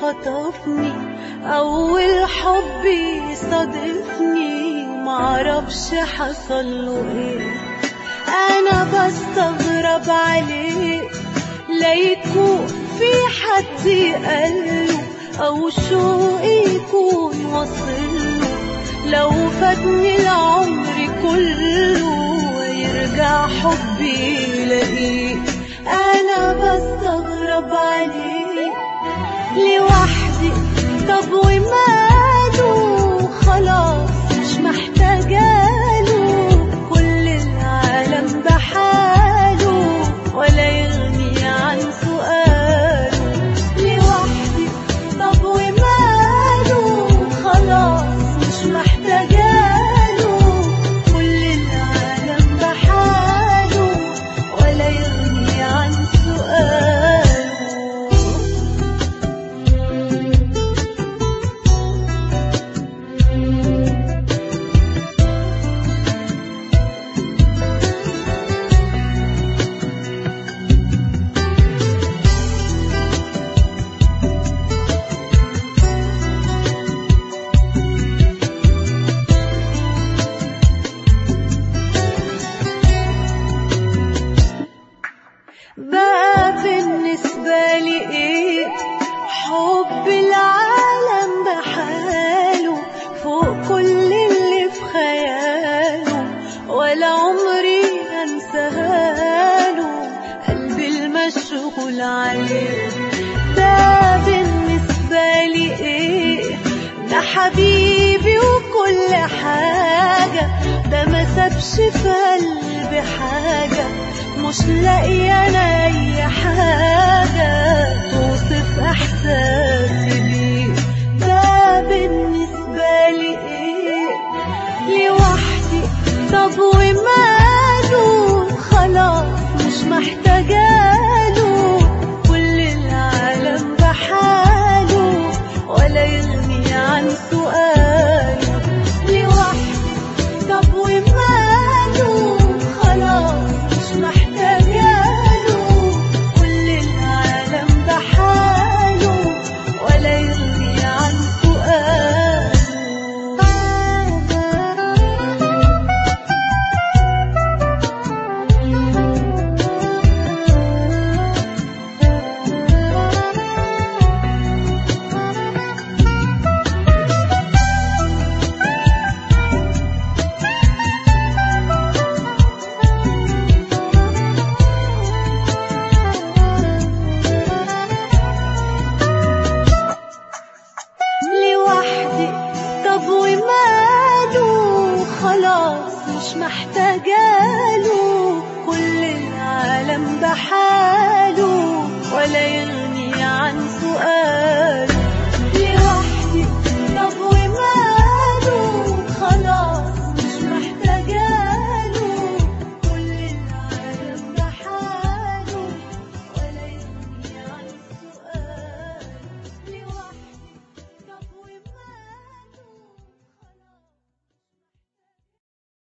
خطفني أول حب يصادفني معرفش حصله ايه أنا بستغرب عليه ليكون في حد قاله أو شوقي يكون وصله لو فاتني العمر كله ويرجع حبي يلاقيه أنا بستغرب عليه لوحدي طب وماله خلاص مش محتاجاله كل العالم بحاله ولا يغني عن سؤاله لوحدي طب وماله خلاص مش محتاجاله كل العالم بحاله ولا يغني عن سؤاله بقى بالنسبة لي ايه حب العالم بحاله فوق كل اللي في خياله ولا عمري انساله قلبي المشغول عليه ده بالنسبة لي ايه ده حبيبي وكل حاجة ده ما سابش في قلبي حاجة مش لاقية انا اي حاجة توصف احساسي بيه ده بالنسبة لي ايه لوحدي طب وما